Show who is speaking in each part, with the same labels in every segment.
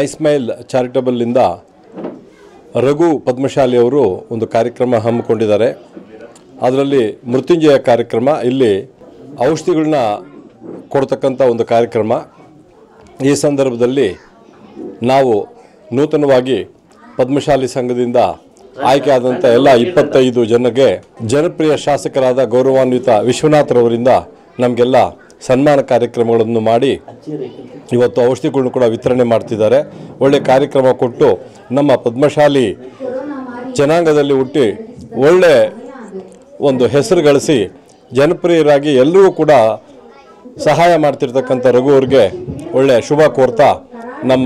Speaker 1: ಮೈಸ್ಮೈಲ್ ಚಾರಿಟಬಲ್ನಿಂದ ರಘು ಪದ್ಮಶಾಲಿ ಅವರು ಒಂದು ಕಾರ್ಯಕ್ರಮ ಹಮ್ಮಿಕೊಂಡಿದ್ದಾರೆ ಅದರಲ್ಲಿ ಮೃತ್ಯುಂಜಯ ಕಾರ್ಯಕ್ರಮ ಇಲ್ಲಿ ಔಷಧಿಗಳನ್ನ ಕೊಡ್ತಕ್ಕಂಥ ಒಂದು ಕಾರ್ಯಕ್ರಮ ಈ ಸಂದರ್ಭದಲ್ಲಿ ನಾವು ನೂತನವಾಗಿ ಪದ್ಮಶಾಲಿ ಸಂಘದಿಂದ ಆಯ್ಕೆಯಾದಂಥ ಎಲ್ಲ ಇಪ್ಪತ್ತೈದು ಜನಗೆ ಜನಪ್ರಿಯ ಶಾಸಕರಾದ ಗೌರವಾನ್ವಿತ ವಿಶ್ವನಾಥ್ರವರಿಂದ ನಮಗೆಲ್ಲ ಸನ್ಮಾನ ಕಾರ್ಯಕ್ರಮಗಳನ್ನು ಮಾಡಿ ಇವತ್ತು ಔಷಧಿಗಳನ್ನು ಕೂಡ ವಿತರಣೆ ಮಾಡ್ತಿದ್ದಾರೆ ಒಳ್ಳೆ ಕಾರ್ಯಕ್ರಮ ಕೊಟ್ಟು ನಮ್ಮ ಪದ್ಮಶಾಲಿ ಜನಾಂಗದಲ್ಲಿ ಹುಟ್ಟಿ ಒಳ್ಳೆ ಒಂದು ಹೆಸರು ಗಳಿಸಿ ಜನಪ್ರಿಯರಾಗಿ ಎಲ್ಲರೂ ಕೂಡ ಸಹಾಯ ಮಾಡ್ತಿರ್ತಕ್ಕಂಥ ರಘು ಅವ್ರಿಗೆ ಒಳ್ಳೆ ಶುಭ ಕೋರ್ತಾ ನಮ್ಮ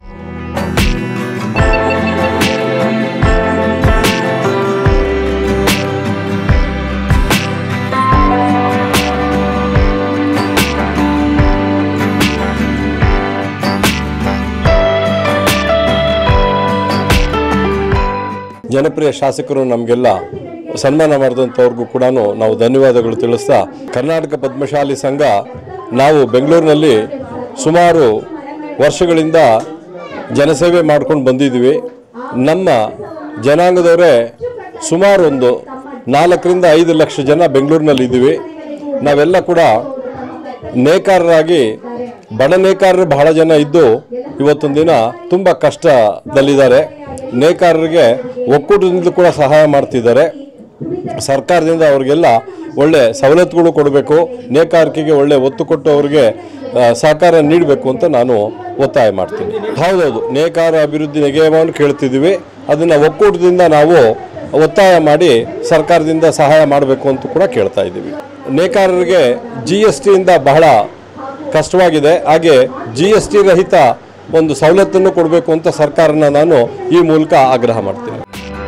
Speaker 1: ಜನಪ್ರಿಯ ಶಾಸಕರು ನಮಗೆಲ್ಲ ಸನ್ಮಾನ ಮಾಡಿದಂಥವ್ರಿಗೂ ಕೂಡ ನಾವು ಧನ್ಯವಾದಗಳು ತಿಳಿಸ್ತಾ ಕರ್ನಾಟಕ ಪದ್ಮಶಾಲಿ ಸಂಘ ನಾವು ಬೆಂಗಳೂರಿನಲ್ಲಿ ಸುಮಾರು ವರ್ಷಗಳಿಂದ ಜನಸೇವೆ ಮಾಡ್ಕೊಂಡು ಬಂದಿದ್ದೀವಿ ನಮ್ಮ ಜನಾಂಗದವರೇ ಸುಮಾರು ಒಂದು ನಾಲ್ಕರಿಂದ ಐದು ಲಕ್ಷ ಜನ ಬೆಂಗಳೂರಿನಲ್ಲಿ ಇದ್ದೀವಿ ನಾವೆಲ್ಲ ಕೂಡ ನೇಕಾರರಾಗಿ ಬಡ ನೇಕಾರರು ಬಹಳ ಜನ ಇದ್ದು ಇವತ್ತೊಂದು ದಿನ ತುಂಬ ಕಷ್ಟದಲ್ಲಿದ್ದಾರೆ ನೇಕಾರರಿಗೆ ಒಕ್ಕೂಟದಿಂದ ಕೂಡ ಸಹಾಯ ಮಾಡ್ತಿದ್ದಾರೆ ಸರ್ಕಾರದಿಂದ ಅವ್ರಿಗೆಲ್ಲ ಒಳ್ಳೆ ಸವಲತ್ತುಗಳು ಕೊಡಬೇಕು ನೇಕಾರಿಕೆಗೆ ಒಳ್ಳೆ ಒತ್ತು ಕೊಟ್ಟು ಅವ್ರಿಗೆ ಆ, ಸಹಕಾರ ನೀಡಬೇಕು ಅಂತ ನಾನು ಒತ್ತಾಯ ಮಾಡ್ತೀನಿ ಹೌದೌದು ನೇಕಾರ ಅಭಿವೃದ್ಧಿ ನಿಗಮವನ್ನು ಕೇಳ್ತಿದ್ದೀವಿ ಅದನ್ನು ಒಕ್ಕೂಟದಿಂದ ನಾವು ಒತ್ತಾಯ ಮಾಡಿ ಸರ್ಕಾರದಿಂದ ಸಹಾಯ ಮಾಡಬೇಕು ಅಂತ ಕೂಡ ಕೇಳ್ತಾ ಇದ್ದೀವಿ ನೇಕಾರರಿಗೆ ಜಿ ಎಸ್ ಟಿಯಿಂದ ಬಹಳ ಕಷ್ಟವಾಗಿದೆ ಹಾಗೆ ಜಿ ಎಸ್ ಟಿ ರಹಿತ ಒಂದು ಸವಲತ್ತನ್ನು ಕೊಡಬೇಕು ಅಂತ ಸರ್ಕಾರನ ನಾನು ಈ ಮೂಲಕ ಆಗ್ರಹ ಮಾಡ್ತೀನಿ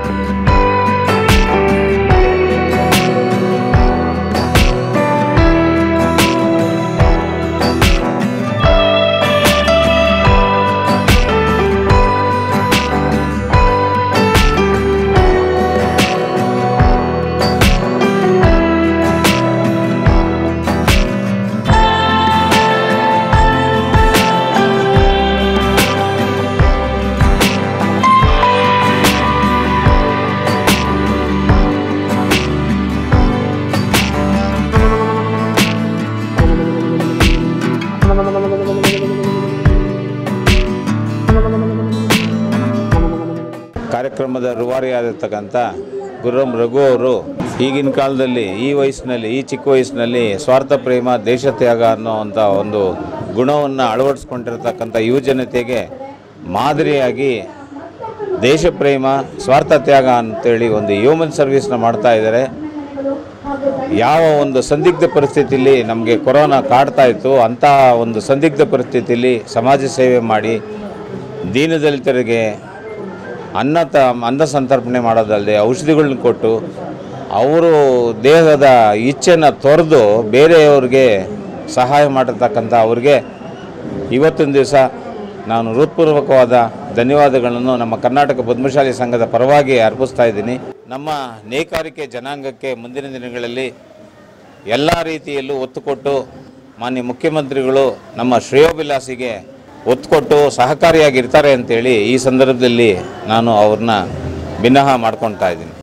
Speaker 2: ಕಾರ್ಯಕ್ರಮದ ರೂವಾರಿಯಾಗಿರ್ತಕ್ಕಂಥ ಗುರುರಾಮ್ ರಘು ಅವರು ಈಗಿನ ಕಾಲದಲ್ಲಿ ಈ ವಯಸ್ಸಿನಲ್ಲಿ ಈ ಚಿಕ್ಕ ವಯಸ್ಸಿನಲ್ಲಿ ಸ್ವಾರ್ಥ ಪ್ರೇಮ ದೇಶ ತ್ಯಾಗ ಅನ್ನೋವಂಥ ಒಂದು ಗುಣವನ್ನು ಅಳವಡಿಸ್ಕೊಂಡಿರ್ತಕ್ಕಂಥ ಯುವಜನತೆಗೆ ಮಾದರಿಯಾಗಿ ದೇಶ ಪ್ರೇಮ ಸ್ವಾರ್ಥ ತ್ಯಾಗ ಅಂತೇಳಿ ಒಂದು ಹ್ಯೂಮನ್ ಸರ್ವಿಸ್ನ ಮಾಡ್ತಾ ಇದ್ದಾರೆ ಯಾವ ಒಂದು ಸಂದಿಗ್ಧ ಪರಿಸ್ಥಿತಿಯಲ್ಲಿ ನಮಗೆ ಕೊರೋನಾ ಕಾಡ್ತಾ ಇತ್ತು ಅಂಥ ಒಂದು ಸಂದಿಗ್ಧ ಪರಿಸ್ಥಿತಿಯಲ್ಲಿ ಸಮಾಜ ಸೇವೆ ಮಾಡಿ ದೀನದಲಿತರಿಗೆ ಅನ್ನ ತ ಅನ್ನ ಸಂತರ್ಪಣೆ ಮಾಡೋದಲ್ಲದೆ ಔಷಧಿಗಳನ್ನ ಕೊಟ್ಟು ಅವರು ದೇಹದ ಇಚ್ಛೆನ ತೊರೆದು ಬೇರೆಯವ್ರಿಗೆ ಸಹಾಯ ಮಾಡಿರ್ತಕ್ಕಂಥ ಅವ್ರಿಗೆ ಇವತ್ತಿನ ದಿವಸ ನಾನು ಹೃತ್ಪೂರ್ವಕವಾದ ಧನ್ಯವಾದಗಳನ್ನು ನಮ್ಮ ಕರ್ನಾಟಕ ಪದ್ಮಶಾಲಿ ಸಂಘದ ಪರವಾಗಿ ಅರ್ಪಿಸ್ತಾ ಇದ್ದೀನಿ ನಮ್ಮ ನೇಕಾರಿಕೆ ಜನಾಂಗಕ್ಕೆ ಮುಂದಿನ ದಿನಗಳಲ್ಲಿ ಎಲ್ಲ ರೀತಿಯಲ್ಲೂ ಒತ್ತು ಕೊಟ್ಟು ಮಾನ್ಯ ಮುಖ್ಯಮಂತ್ರಿಗಳು ನಮ್ಮ ಶ್ರೇಯೋಭಿಲಾಸಿಗೆ ಒತ್ತು ಕೊಟ್ಟು ಸಹಕಾರಿಯಾಗಿರ್ತಾರೆ ಅಂತೇಳಿ ಈ ಸಂದರ್ಭದಲ್ಲಿ ನಾನು ಅವ್ರನ್ನ ಭಿನ್ನಹ ಮಾಡ್ಕೊಳ್ತಾ ಇದ್ದೀನಿ